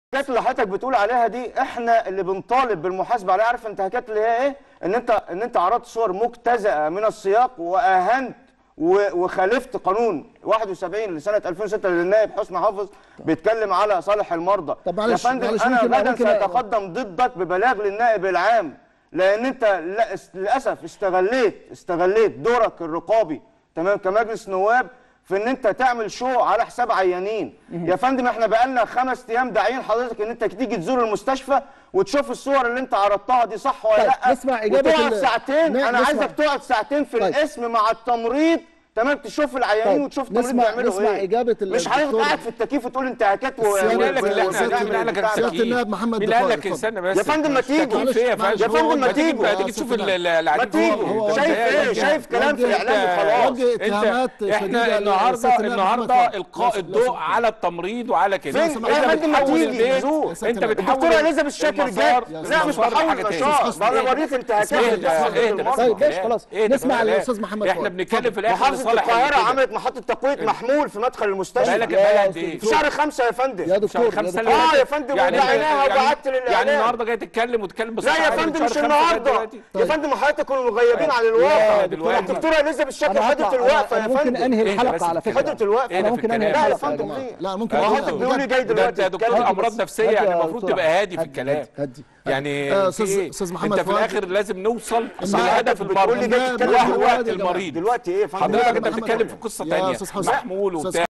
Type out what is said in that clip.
الانتهاكات اللي حضرتك بتقول عليها دي احنا اللي بنطالب بالمحاسبه عليها عارف الانتهاكات اللي هي ايه؟ ان انت ان انت عرضت صور مجتزأه من السياق واهنت و- وخالفت قانون 71 لسنه 2006 للنائب حسني حافظ بيتكلم على صالح المرضى طب معلش- يا فندم معلش انا ممكن- غدا ممكن- ساتقدم ضدك ببلاغ للنائب العام لان انت لا- للاسف استغليت استغليت دورك الرقابي تمام كمجلس نواب في ان انت تعمل شو على حساب عيانين يا فندم احنا بقالنا خمس ايام داعيين حضرتك ان انت تيجي تزور المستشفى وتشوف الصور اللي انت عرضتها دي صح ولا طيب، لا نسمع إجابة وتقعد ال- ساعتين ن- انا نسمع. عايزك تقعد ساعتين في طيب. الاسم مع التمريض تمام تشوف العيانين طيب، وتشوف التمريض نسمع- بيعملوا نسمع ايه إجابة ال- مش حضرتك الدكتور. قاعد في التكييف وتقول انتهاكات و... السيادة- مين قال لك اللي احنا سيادة مين قال لك بتاع ده. سيادة التكييف النائب محمد مين قال ضفاء، لك اتفضل. استنى بس يا فندم ما تيجوا. تكييف ايه يا معلش، فندم يا فندم ما ما تيجي تيجوا. ما تيجي تشوف ال- ال- اللي ما قاعدين تيجوا فوق. شايف ايه انت- شايف كلام في وجه- الاعلام وخلاص وجه اتهامات انت شديدة احنا النهارده لسيادة النائب محمد النهارده فؤاد. القاء لو- الضوء لو- على التمريض وعلى كده فين؟ انت يا فندم ما بتحول تيجي البيت زور. انت الدكتورة بتحول الدكتوره اليزابيث شاكر المسار- جت لا مش المسار بحول لحاجة تاني. نشاط بقى انا بوريك انتهاكات ايه اللي ده بتحصل ايه في ده المصنع. طيب، ماشي، خلاص. ايه ده نسمع بقى؟ الأستاذ محمد احنا فؤاد. بنتكلم في الاخر محافظه لصالح القاهره كده. عملت محطه تقويه محمول في مدخل المستشفى بقالك يا بقالها قد أستاذ ايه؟ في شهر خمسة يا فندم يا دكتور شهر يا خمسة دكتور. اللي اه فاتت. يا فندم يعني ودعيناها يعني- وبعت للاعلام يعني النهارده جاي تتكلم وتتكلم بس لا يا فندم مش النهارده يا فندم حضرتك كانوا مغيبين عن الواقع دلوقتي. الدكتوره اليزابيث شاكر أنا خدت هطلع- الوقفه أنا يا ممكن فندم انهي إيه ده الحلقه بس على كده؟ فكره خدت الوقفه إيه انا ده ممكن في انهي الكلام؟ لا يا الحلقه يا فندم جماعه ليه؟ لا ممكن ما هو أنهي- حضرتك بيقول لي جاي ده دلوقتي انت يا دكتور اتكلم امراض بس. نفسيه هدي يا يعني المفروض دكتور. تبقى هادي في هدي- الكلام هدي. يعني آه، في أستاذ- ايه؟ أستاذ محمد انت في فؤاد. الاخر لازم نوصل ما لهدف حضرتك بتقول لي المرض جاي تتكلم محمد وهو فؤاد وقت يا جماعة. المريض دلوقتي ايه يا فندم حضرتك انت محمد بتتكلم فؤاد. في قصه يا ثانيه أستاذ حسن. محمول أستاذ وبتاع